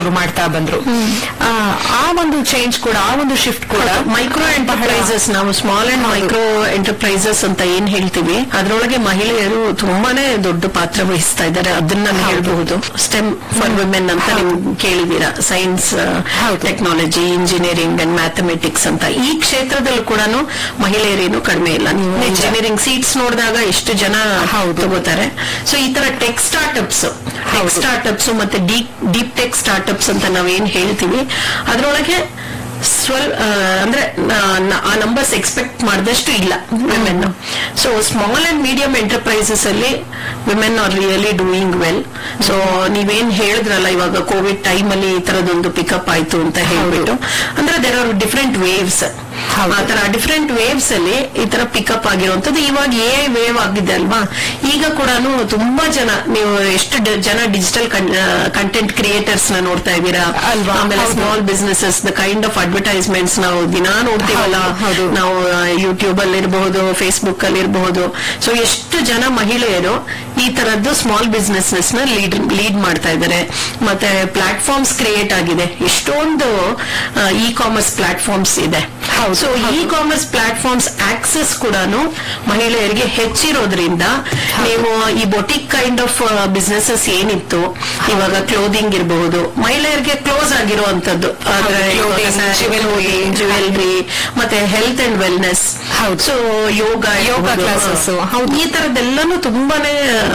ಅವ್ರು ಮಾಡ್ತಾ ಬಂದ್ರು ಆ, ಆ ಒಂದು ಚೇಂಜ್ ಕೂಡ ಆ ಒಂದು ಶಿಫ್ಟ್ ಕೂಡ ಮೈಕ್ರೋ ಎಂಟರ್ಪ್ರೈಸಸ್ ನಾವು ಸ್ಮಾಲ್ ಅಂಡ್ ಮೈಕ್ರೋ ಎಂಟರ್ಪ್ರೈಸಸ್ ಅಂತ ಏನ್ ಹೇಳ್ತೀವಿ ಅದರೊಳಗೆ ಮಹಿಳೆಯರು ತುಂಬಾನೇ ದೊಡ್ಡ ಪಾತ್ರ ವಹಿಸ್ತಾ ಇದ್ದಾರೆ ಅದನ್ನ ನಾನು ಹೇಳ್ಬಹುದು ಸ್ಟೆಮ್ ಫಾರ್ ವಿಮೆನ್ ಅಂತ ನೀವು ಕೇಳಿದೀರಾ science technology engineering and mathematics ಅಂತ ಈ ಕ್ಷೇತ್ರದಲ್ಲೂ ಕೂಡ ಮಹಿಳೆಯರೇನು ಕಡಿಮೆ ಇಲ್ಲ ನೀವು ಇಂಜಿನಿಯರಿಂಗ್ ಸೀಟ್ಸ್ ನೋಡಿದಾಗ ಎಷ್ಟು ಜನ ತಗೋತಾರೆ ಸೊ ಈ ತರ ಟೆಕ್ ಸ್ಟಾರ್ಟ್ಅಪ್ಸ್ ಟೆಕ್ ಸ್ಟಾರ್ಟ್ಅಪ್ಸ್ ಮತ್ತೆ ಡೀಪ್ ಡೀಪ್ ಟೆಕ್ ಸ್ಟಾರ್ಟ್ಅಪ್ಸ್ ಅಂತ ನಾವೇನ್ ಹೇಳ್ತೀವಿ ಅದರೊಳಗೆ ಸ್ವಲ್ ಆ, ಅಂದ್ರೆ ನಾ- ನಾ- ಆ ನಂಬರ್ಸ್ ಎಕ್ಸ್ಪೆಕ್ಟ್ ಮಾಡಿದಷ್ಟು ಇಲ್ಲ women so small and medium enterprises ಅಲ್ಲಿ women are really doing well so ನೀವೇನ್ ಹೇಳಿದ್ರಲ್ಲ ಇವಾಗ ಕೋವಿಡ್ ಟೈಮ್ ಅಲ್ಲಿ ಈ ತರದೊಂದು ಪಿಕಪ್ ಆಯ್ತು ಅಂತ ಹೇಳ್ಬಿಟ್ಟು ಅಂದ್ರೆ ದೇರ್ ಆರ್ ಡಿಫ್ರೆಂಟ್ ವೇವ್ಸ್ ಆ ತರ ಡಿಫ್ರೆಂಟ್ ವೇವ್ಸ್ ಅಲ್ಲಿ ಈ ತರ ಪಿಕಪ್ ಆಗಿರುವಂತದ್ದು ಇವಾಗ ಎ ವೇವ್ ಆಗಿದೆ ಅಲ್ವಾ ಈಗ ಕೂಡ ತುಂಬಾ ಜನ ನೀವು ಎಷ್ಟು ಡ- ಜನ ಡಿಜಿಟಲ್ ಕಂಟೆಂಟ್ ಕ್ರಿಯೇಟರ್ಸ್ ನ ನೋಡ್ತಾ ಇದ್ದೀರಾ ಅಲ್ವಾ? ಆಮೇಲೆ ಹೌದು. Small businesses the kind of advertisements ನಾವು ದಿನಾ ನೋಡ್ತೀವಲ್ಲ ಹೌದು, ಹೌದು. ನಾವು ಯೂಟ್ಯೂಬ್ ಅಲ್ಲಿ ಇರಬಹುದು ಫೇಸ್ಬುಕ್ ಅಲ್ಲಿ ಇರಬಹುದು ಸೊ ಎಷ್ಟು ಜನ ಮಹಿಳೆಯರು ಈ ತರದ್ದು ಸ್ಮಾಲ್ ಬಿಸ್ನೆಸ್ ನ ಲೀಡ್ ಲೀಡ್ ಮಾಡ್ತಾ ಇದ್ದಾರೆ ಮತ್ತೆ ಪ್ಲಾಟ್ಫಾರ್ಮ್ಸ್ ಕ್ರಿಯೇಟ್ ಆಗಿದೆ ಎಷ್ಟೊಂದು ಇ ಕಾಮರ್ಸ್ ಪ್ಲಾಟ್ಫಾರ್ಮ್ಸ್ ಇದೆ so e commerce platforms access ಕೂಡ ಮಹಿಳೆಯರಿಗೆ ಹೆಚ್ಚಿರೋದ್ರಿಂದ ನೀವು ಈ ಬೊಟಿಕ್ ಕೈಂಡ್ ಆಫ್ ಬಿಸ್ನೆಸಸ್ ಏನಿತ್ತು ಇವಾಗ ಕ್ಲೋದಿಂಗ್ ಇರಬಹುದು ಮಹಿಳೆಯರಿಗೆ ಕ್ಲೋಸ್ ಆಗಿರುವಂತದ್ದು clothing, jewelry. ಜ್ಯುವೆಲ್ರಿ ಮತ್ತೆ ಹೆಲ್ತ್ ಅಂಡ್ ವೆಲ್ನೆಸ್ ಹೌದು. ಸೊ ಯೋಗ ಯೋಗ ಇರ್ಬೋದು. classes, ಹಾ. ಹೌದು. ಈ ತರದೆಲ್ಲಾನು ತುಂಬಾನೇ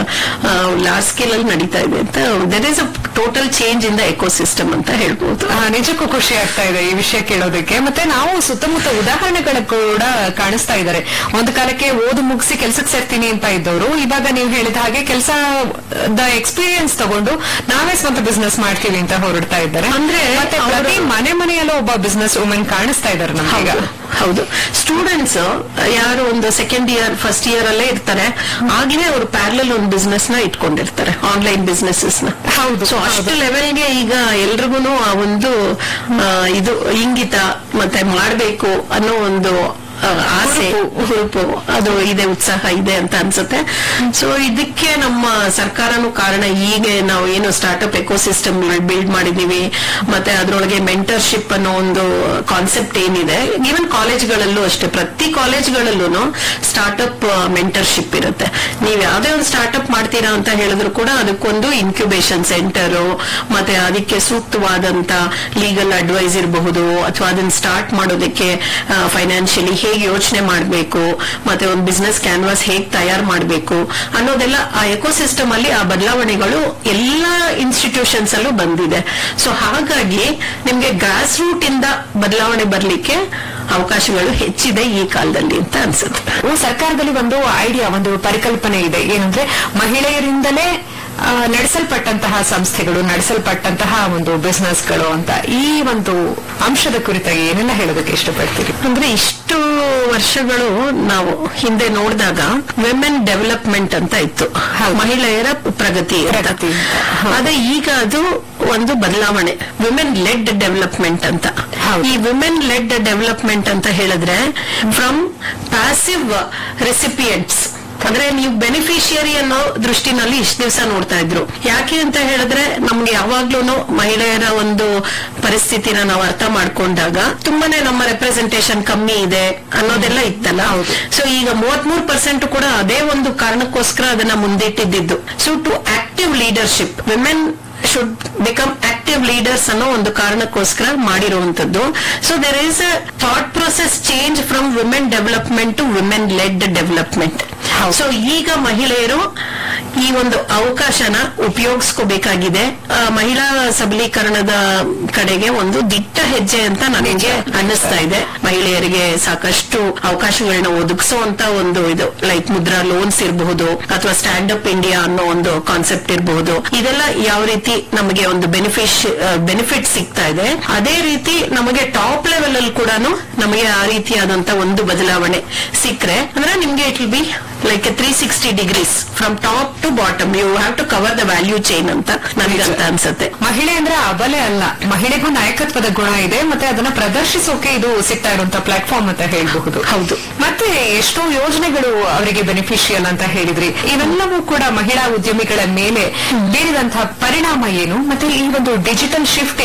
ಲಾರ್ಜ್ ಸ್ಕೇಲ್ ಅಲ್ಲಿ ನಡೀತಾ ಇದೆ ಅಂತ there is a total change in the ecosystem ಅಂತ ಹೇಳ್ಬೋದು ಆ, ನಿಜಕ್ಕೂ ಖುಷಿ ಆಗ್ತಾ ಇದೆ ಈ ವಿಷಯ ಕೇಳೋದಕ್ಕೆ ಮತ್ತೆ ನಾವು ಸುತ್ತಮುತ್ತ ಉದಾಹರಣೆಗಳು ಕೂಡ ಕಾಣಿಸ್ತಾ ಇದ್ದಾರೆ ಒಂದು ಕಾಲಕ್ಕೆ ಓದು ಮುಗಿಸಿ ಕೆಲ್ಸಕ್ಕೆ ಸೇರ್ತೀನಿ ಅಂತ ಇದ್ದವರು ಇವಾಗ ನೀವು ಹೇಳಿದ ಹಾಗೆ ಕೆಲಸದ ಎಕ್ಸ್ಪೀರಿಯನ್ಸ್ ತಗೊಂಡು ನಾವೇ ಸ್ವಂತ ಬಿಸ್ನೆಸ್ ಮಾಡ್ತೀವಿ ಅಂತ ಹೊರಡ್ತಾ ಇದ್ದಾರೆ ಅಂದ್ರೆ ಮತ್ತೆ ಅವರು- ಪ್ರತಿ ಮನೆ ಮನೆಯಲ್ಲೂ ಒಬ್ಬ ಬಿಸ್ನೆಸ್ ವುಮೆನ್ ಕಾಣಿಸ್ತಾ ಇದ್ದಾರೆ ನಮಗೀಗ ಹೌದು ಹೌದು ಸ್ಟೂಡೆಂಟ್ಸ್ ಯಾರು ಒಂದು ಸೆಕೆಂಡ್ ಇಯರ್ ಫಸ್ಟ್ ಇಯರ್ ಅಲ್ಲೇ ಇರ್ತಾರೆ ಆಗ್ಲೇ ಅವರು ಪ್ಯಾರಲಲ್ ಒಂದು ಬಿಸ್ನೆಸ್ ನ ಇಟ್ಕೊಂಡಿರ್ತಾರೆ ಆನ್ಲೈನ್ ಬಿಸ್ನೆಸಸ್ ನ ಹೌದು, ಸೊ ಅಷ್ಟು ಲೆವೆಲ್ಗೆ ಈಗ ಎಲ್ರಿಗೂ ಆ ಒಂದು ಆ, ಇದು ಇಂಗಿತ ಮತ್ತೆ ಮಾಡ್ಬೇಕು ಅನ್ನೋ ಒಂದು ಆ, ಆಸೆ ಹುರುಪು ಅದು ಇದೆ ಉತ್ಸಾಹ ಇದೆ ಅಂತ ಅನ್ಸುತ್ತೆ ಸೊ ಇದಕ್ಕೆ ನಮ್ಮ ಸರ್ಕಾರನೂ ಕಾರಣ ಈಗ ನಾವು ಏನು ಸ್ಟಾರ್ಟ್ಅಪ್ ಎಕೋಸಿಸ್ಟಮ್ ಬಿಲ್ಡ್ ಮಾಡಿದೀವಿ ಮತ್ತೆ ಅದರೊಳಗೆ ಮೆಂಟರ್ಶಿಪ್ ಅನ್ನೋ ಒಂದು ಕಾನ್ಸೆಪ್ಟ್ ಏನಿದೆ ಈವನ್ ಕಾಲೇಜ್ಗಳಲ್ಲೂ ಅಷ್ಟೇ ಪ್ರತಿ ಕಾಲೇಜ್ಗಳಲ್ಲೂ ಸ್ಟಾರ್ಟ್ಅಪ್ ಮೆಂಟರ್ಶಿಪ್ ಇರುತ್ತೆ ನೀವು ಯಾವ್ದೇ ಒಂದು ಸ್ಟಾರ್ಟ್ಅಪ್ ಮಾಡ್ತೀರಾ ಅಂತ ಹೇಳಿದ್ರು ಕೂಡ ಅದಕ್ಕೊಂದು ಇನ್ಕ್ಯುಬೇಷನ್ ಸೆಂಟರ್ ಮತ್ತೆ ಅದಕ್ಕೆ ಸೂಕ್ತವಾದಂತ ಲೀಗಲ್ ಅಡ್ವೈಸ್ ಇರಬಹುದು ಅಥವಾ ಅದನ್ನ ಸ್ಟಾರ್ಟ್ ಮಾಡೋದಕ್ಕೆ ಫೈನಾನ್ಷಿಯಲಿ ಹೇಗೆ ಯೋಚನೆ ಮಾಡಬೇಕು ಮತ್ತೆ ಒಂದು ಬಿಸ್ನೆಸ್ ಕ್ಯಾನ್ವಾಸ್ ಹೇಗೆ ತಯಾರು ಮಾಡಬೇಕು ಅನ್ನೋದೆಲ್ಲ ಆ ಎಕೋಸಿಸ್ಟಮ್ ಅಲ್ಲಿ ಆ ಬದಲಾವಣೆಗಳು ಎಲ್ಲಾ ಇನ್ಸ್ಟಿಟ್ಯೂಷನ್ಸ್ ಅಲ್ಲೂ ಬಂದಿದೆ ಸೊ ಹಾಗಾಗಿ ನಿಮ್ಗೆ ಗ್ರಾಸ್ ರೂಟ್ ಇಂದ ಬದಲಾವಣೆ ಬರ್ಲಿಕ್ಕೆ ಅವಕಾಶಗಳು ಹೆಚ್ಚಿದೆ ಈ ಕಾಲದಲ್ಲಿ ಅಂತ ಅನ್ಸುತ್ತೆ ಓ, ಸರ್ಕಾರದಲ್ಲಿ ಒಂದು ಐಡಿಯಾ ಒಂದು ಪರಿಕಲ್ಪನೆ ಇದೆ ಏನಂದ್ರೆ ಮಹಿಳೆಯರಿಂದಲೇ ಆ, ನಡೆಸಲ್ಪಟ್ಟಂತಹ ಸಂಸ್ಥೆಗಳು ನಡೆಸಲ್ಪಟ್ಟಂತಹ ಒಂದು ಬಿಸ್ನೆಸ್ಗಳು ಅಂತ ಈ ಒಂದು ಅಂಶದ ಕುರಿತಾಗಿ ಏನೆಲ್ಲ ಹೇಳೋದಕ್ಕೆ ಇಷ್ಟಪಡ್ತೀರಿ ಅಂದ್ರೆ ಇಷ್ಟು ವರ್ಷಗಳು ನಾವು ಹಿಂದೆ ನೋಡಿದಾಗ ವಿಮೆನ್ ಡೆವಲಪ್ಮೆಂಟ್ ಅಂತ ಇತ್ತು ಮಹಿಳೆಯರ ಪ್ರಗತಿ ಅಂತ. ಪ್ರಗತಿ ಅಂತ. ಹೌದು. ಆದ್ರೆ ಈಗ ಅದು ಒಂದು ಬದಲಾವಣೆ ವಿಮೆನ್ ಲೆಡ್ ಡೆವಲಪ್ಮೆಂಟ್ ಅಂತ ಹೌದು. ಈ ವಿಮೆನ್ ಲೆಡ್ ಡೆವಲಪ್ಮೆಂಟ್ ಅಂತ ಹೇಳಿದ್ರೆ ಫ್ರಮ್ ಪ್ಯಾಸಿವ್ ರೆಸಿಪಿಯೆಂಟ್ಸ್ ಅಂದ್ರೆ ನೀವು ಬೆನಿಫಿಷಿಯರಿ ಅನ್ನೋ ದೃಷ್ಟಿನಲ್ಲಿ ಇಷ್ಟು ದಿವಸ ನೋಡ್ತಾ ಇದ್ರು ಯಾಕೆ ಅಂತ ಹೇಳಿದ್ರೆ ನಮ್ಗೆ ಯಾವಾಗ್ಲೂ ಮಹಿಳೆಯರ ಒಂದು ಪರಿಸ್ಥಿತಿನ ನಾವು ಅರ್ಥ ಮಾಡ್ಕೊಂಡಾಗ ತುಂಬಾನೇ ನಮ್ಮ ರೆಪ್ರೆಸೆಂಟೇಶನ್ ಕಮ್ಮಿ ಇದೆ ಅನ್ನೋದೆಲ್ಲ ಇತ್ತಲ್ಲ ಸೊ ಈಗ ಮೂವತ್ಮೂರು ಪರ್ಸೆಂಟ್ ಕೂಡ ಅದೇ ಒಂದು ಕಾರಣಕ್ಕೋಸ್ಕರ ಅದನ್ನ ಮುಂದಿಟ್ಟಿದ್ದು so to active leadership women should become active leaders ಅನ್ನೋ ಒಂದು ಕಾರಣಕ್ಕೋಸ್ಕರ ಮಾಡಿರುವಂತದ್ದು so there is a thought process change from women development to women led development so ಈಗ ಮಹಿಳೆಯರು ಈ ಒಂದು ಅವಕಾಶನ ಉಪಯೋಗಿಸ್ಕೋಬೇಕಾಗಿದೆ ಆ, ಮಹಿಳಾ ಸಬಲೀಕರಣದ ಕಡೆಗೆ ಒಂದು ದಿಟ್ಟ ಹೆಜ್ಜೆ ಅಂತ ನನಗೆ ಅನ್ನಿಸ್ತಾ ಇದೆ ಮಹಿಳೆಯರಿಗೆ ಸಾಕಷ್ಟು ಅವಕಾಶಗಳನ್ನ ಒದಗಿಸುವಂತ ಒಂದು ಇದು ಲೈಕ್ ಮುದ್ರಾ ಲೋನ್ಸ್ ಇರಬಹುದು ಅಥವಾ ಸ್ಟ್ಯಾಂಡ್ ಅಪ್ ಇಂಡಿಯಾ ಅನ್ನೋ ಒಂದು ಕಾನ್ಸೆಪ್ಟ್ ಇರಬಹುದು ಇದೆಲ್ಲ ಯಾವ ರೀತಿ ನಮಗೆ ಒಂದು ಬೆನಿಫಿಶ್ ಬೆನಿಫಿಟ್ ಸಿಗ್ತಾ ಇದೆ ಅದೇ ರೀತಿ ನಮಗೆ ಟಾಪ್ ಲೆವೆಲ್ ಅಲ್ಲಿ ಕೂಡ ನಮಗೆ ಆ ರೀತಿಯಾದಂತ ಒಂದು ಬದಲಾವಣೆ ಸಿಕ್ಕರೆ ಅಂದ್ರೆ ನಿಮ್ಗೆ it will be like three sixty degrees from top top to bottom you have to cover the value chain ಅಂತ ನನಗಂತ ಅನ್ಸುತ್ತೆ ಮಹಿಳೆ ಅಂದ್ರೆ ಅಬಲೆ ಅಲ್ಲ ಮಹಿಳೆಗೂ ನಾಯಕತ್ವದ ಗುಣ ಇದೆ ಮತ್ತೆ ಅದನ್ನ ಪ್ರದರ್ಶಿಸೋಕೆ ಇದು ಸಿಗ್ತಾ ಇರುವಂತ ಪ್ಲಾಟ್ಫಾರ್ಮ್ ಅಂತ ಹೇಳಬಹುದು ಹೌದು. ಮತ್ತೆ ಎಷ್ಟೋ ಯೋಜನೆಗಳು ಅವರಿಗೆ ಬೆನಿಫಿಷಿಯಲ್ ಅಂತ ಹೇಳಿದ್ರಿ ಇವೆಲ್ಲವೂ ಕೂಡ ಮಹಿಳಾ ಉದ್ಯಮಿಗಳ ಮೇಲೆ ಬೀರಿದಂತಹ ಪರಿಣಾಮ ಏನು ಮತ್ತೆ ಈ ಒಂದು ಡಿಜಿಟಲ್ ಶಿಫ್ಟ್